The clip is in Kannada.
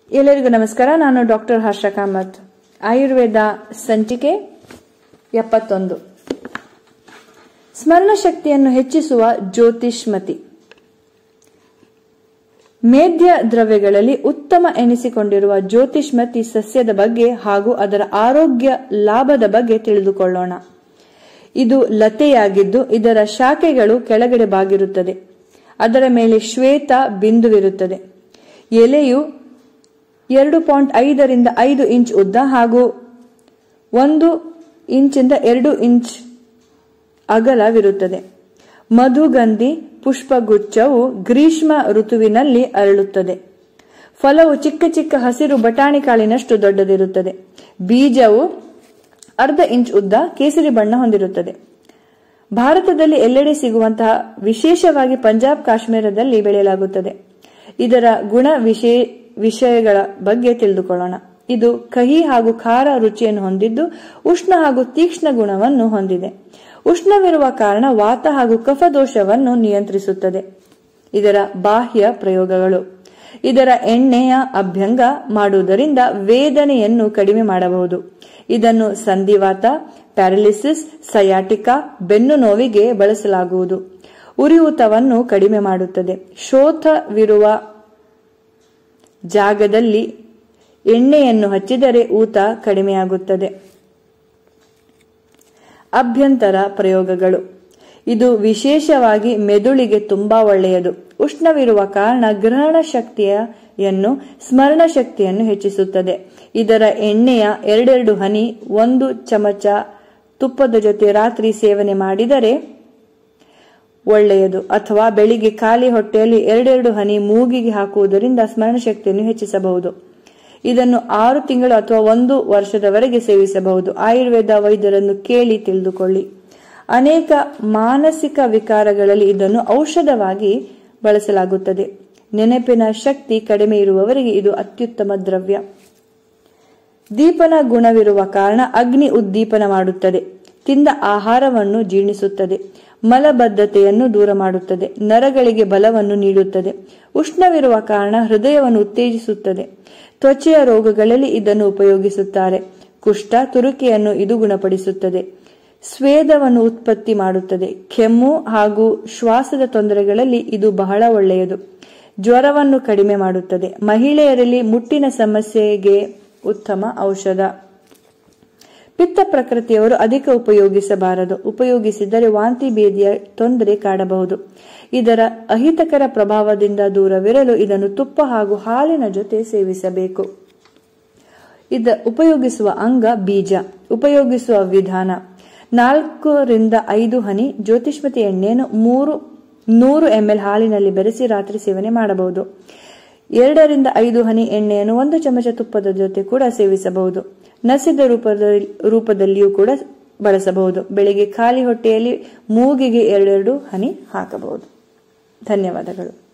ಎಲ್ಲರಿಗೂ ನಮಸ್ಕಾರ ನಾನು ಡಾಕ್ಟರ್ ಹರ್ಷ ಕಾಮತ್ ಆಯುರ್ವೇದ ಸಂಚಿಕೆ ಎಪ್ಪತ್ತೊಂದು ಸ್ಮರಣ ಶಕ್ತಿಯನ್ನು ಹೆಚ್ಚಿಸುವ ಜ್ಯೋತಿಷ್ಮತಿ ಮೇಧ್ಯ ದ್ರವ್ಯಗಳಲ್ಲಿ ಉತ್ತಮ ಎನಿಸಿಕೊಂಡಿರುವ ಜ್ಯೋತಿಷ್ಮತಿ ಸಸ್ಯದ ಬಗ್ಗೆ ಹಾಗೂ ಅದರ ಆರೋಗ್ಯ ಲಾಭದ ಬಗ್ಗೆ ತಿಳಿದುಕೊಳ್ಳೋಣ ಇದು ಲತೆಯಾಗಿದ್ದು ಇದರ ಶಾಖೆಗಳು ಕೆಳಗಡೆ ಬಾಗಿರುತ್ತದೆ ಅದರ ಮೇಲೆ ಶ್ವೇತ ಬಿಂದುವಿರುತ್ತದೆ ಎಲೆಯು ಎರಡು ಪಾಯಿಂಟ್ ಐದರಿಂದ ಐದು ಇಂಚ್ ಉದ್ದ ಹಾಗೂ ಒಂದು ಇಂಚಿಂದ ಎರಡು ಇಂಚ್ ಅಗಲವಿರುತ್ತದೆ ಮಧುಗಂಧಿ ಪುಷ್ಪಗುಚ್ಛವು ಗ್ರೀಷ್ಮ ಋತುವಿನಲ್ಲಿ ಅರಳುತ್ತದೆ ಫಲವು ಚಿಕ್ಕ ಚಿಕ್ಕ ಹಸಿರು ಬಟಾಣಿ ಕಾಳಿನಷ್ಟು ದೊಡ್ಡದಿರುತ್ತದೆ ಬೀಜವು ಅರ್ಧ ಇಂಚ್ ಉದ್ದ ಕೇಸರಿ ಬಣ್ಣ ಹೊಂದಿರುತ್ತದೆ ಭಾರತದಲ್ಲಿ ಎಲ್ಲೆಡೆ ಸಿಗುವಂತಹ ವಿಶೇಷವಾಗಿ ಪಂಜಾಬ್ ಕಾಶ್ಮೀರದಲ್ಲಿ ಬೆಳೆಯಲಾಗುತ್ತದೆ ಇದರ ಗುಣ ವಿಷಯಗಳ ಬಗ್ಗೆ ತಿಳಿದುಕೊಳ್ಳೋಣ ಇದು ಕಹಿ ಹಾಗೂ ಖಾರ ರುಚಿಯನ್ನು ಹೊಂದಿದ್ದು ಉಷ್ಣ ಹಾಗೂ ತೀಕ್ಷ್ಣ ಗುಣವನ್ನು ಹೊಂದಿದೆ ಉಷ್ಣವಿರುವ ಕಾರಣ ವಾತ ಹಾಗೂ ಕಫ ದೋಷವನ್ನು ನಿಯಂತ್ರಿಸುತ್ತದೆ ಇದರ ಬಾಹ್ಯ ಪ್ರಯೋಗಗಳು ಇದರ ಎಣ್ಣೆಯ ಅಭ್ಯಂಗ ಮಾಡುವುದರಿಂದ ವೇದನೆಯನ್ನು ಕಡಿಮೆ ಮಾಡಬಹುದು ಇದನ್ನು ಸಂಧಿವಾತ ಪ್ಯಾರಲಿಸಿಸ್ ಸಯಾಟಿಕಾ ಬೆನ್ನು ನೋವಿಗೆ ಬಳಸಲಾಗುವುದು ಉರಿಯೂತವನ್ನು ಕಡಿಮೆ ಮಾಡುತ್ತದೆ ಶೋಥವಿರುವ ಜಾಗದಲ್ಲಿ ಎಣ್ಣೆಯನ್ನು ಹಚ್ಚಿದರೆ ಊತ ಕಡಿಮೆಯಾಗುತ್ತದೆ ಅಭ್ಯಂತರ ಪ್ರಯೋಗಗಳು ಇದು ವಿಶೇಷವಾಗಿ ಮೆದುಳಿಗೆ ತುಂಬಾ ಒಳ್ಳೆಯದು ಉಷ್ಣವಿರುವ ಕಾರಣ ಗ್ರಹಣ ಶಕ್ತಿಯನ್ನು ಸ್ಮರಣ ಶಕ್ತಿಯನ್ನು ಹೆಚ್ಚಿಸುತ್ತದೆ ಇದರ ಎಣ್ಣೆಯ ಎರಡೆರಡು ಹನಿ ಒಂದು ಚಮಚ ತುಪ್ಪದ ಜೊತೆ ರಾತ್ರಿ ಸೇವನೆ ಮಾಡಿದರೆ ಒಳ್ಳೆಯದು ಅಥವಾ ಬೆಳಿಗ್ಗೆ ಖಾಲಿ ಹೊಟ್ಟೆಯಲ್ಲಿ ಎರಡೆರಡು ಹನಿ ಮೂಗಿಗೆ ಹಾಕುವುದರಿಂದ ಸ್ಮರಣ ಶಕ್ತಿಯನ್ನು ಹೆಚ್ಚಿಸಬಹುದು ಇದನ್ನು ಆರು ತಿಂಗಳು ಅಥವಾ ಒಂದು ವರ್ಷದವರೆಗೆ ಸೇವಿಸಬಹುದು ಆಯುರ್ವೇದ ವೈದ್ಯರನ್ನು ಕೇಳಿ ತಿಳಿದುಕೊಳ್ಳಿ ಅನೇಕ ಮಾನಸಿಕ ವಿಕಾರಗಳಲ್ಲಿ ಇದನ್ನು ಔಷಧವಾಗಿ ಬಳಸಲಾಗುತ್ತದೆ ನೆನಪಿನ ಶಕ್ತಿ ಕಡಿಮೆ ಇರುವವರಿಗೆ ಇದು ಅತ್ಯುತ್ತಮ ದ್ರವ್ಯ ದೀಪನ ಗುಣವಿರುವ ಕಾರಣ ಅಗ್ನಿ ಉದ್ದೀಪನ ಮಾಡುತ್ತದೆ ತಿಂದ ಆಹಾರವನ್ನು ಜೀರ್ಣಿಸುತ್ತದೆ ಮಲಬದ್ಧತೆಯನ್ನು ದೂರ ಮಾಡುತ್ತದೆ ನರಗಳಿಗೆ ಬಲವನ್ನು ನೀಡುತ್ತದೆ ಉಷ್ಣವಿರುವ ಕಾರಣ ಹೃದಯವನ್ನು ಉತ್ತೇಜಿಸುತ್ತದೆ ತ್ವಚೆಯ ರೋಗಗಳಲ್ಲಿ ಇದನ್ನು ಉಪಯೋಗಿಸುತ್ತಾರೆ ಕುಷ್ಠ ತುರುಕೆಯನ್ನು ಇದು ಗುಣಪಡಿಸುತ್ತದೆ ಸ್ವೇದವನ್ನು ಉತ್ಪತ್ತಿ ಮಾಡುತ್ತದೆ ಕೆಮ್ಮು ಹಾಗೂ ಶ್ವಾಸದ ತೊಂದರೆಗಳಲ್ಲಿ ಇದು ಬಹಳ ಒಳ್ಳೆಯದು ಜ್ವರವನ್ನು ಕಡಿಮೆ ಮಾಡುತ್ತದೆ ಮಹಿಳೆಯರಲ್ಲಿ ಮುಟ್ಟಿನ ಸಮಸ್ಯೆಗೆ ಉತ್ತಮ ಔಷಧ ಪಿತ್ತ ಪ್ರಕೃತಿಯವರು ಅಧಿಕ ಉಪಯೋಗಿಸಬಾರದು ಉಪಯೋಗಿಸಿದರೆ ವಾಂತಿ ಭೇದಿಯ ತೊಂದರೆ ಕಾಡಬಹುದು ಇದರ ಅಹಿತಕರ ಪ್ರಭಾವದಿಂದ ದೂರವಿರಲು ಇದನ್ನು ತುಪ್ಪ ಹಾಗೂ ಹಾಲಿನ ಜೊತೆ ಸೇವಿಸಬೇಕು ಇದ ಉಪಯೋಗಿಸುವ ಅಂಗ ಬೀಜ ಉಪಯೋಗಿಸುವ ವಿಧಾನ ನಾಲ್ಕರಿಂದ ಐದು ಹನಿ ಜ್ಯೋತಿಷ್ಮತಿ ಎಣ್ಣೆಯನ್ನು ಮೂರು ನೂರು ಎಂಎಲ್ ಹಾಲಿನಲ್ಲಿ ಬೆರೆಸಿ ರಾತ್ರಿ ಸೇವನೆ ಮಾಡಬಹುದು ಎರಡರಿಂದ ಐದು ಹನಿ ಎಣ್ಣೆಯನ್ನು ಒಂದು ಚಮಚ ತುಪ್ಪದ ಜೊತೆ ಕೂಡ ಸೇವಿಸಬಹುದು ನಸಿದ ರೂಪದಲ್ಲಿ ರೂಪದಲ್ಲಿಯೂ ಕೂಡ ಬಳಸಬಹುದು ಬೆಳಿಗ್ಗೆ ಖಾಲಿ ಹೊಟ್ಟೆಯಲ್ಲಿ ಮೂಗಿಗೆ ಎರಡೆರಡು ಹನಿ ಹಾಕಬಹುದು ಧನ್ಯವಾದಗಳು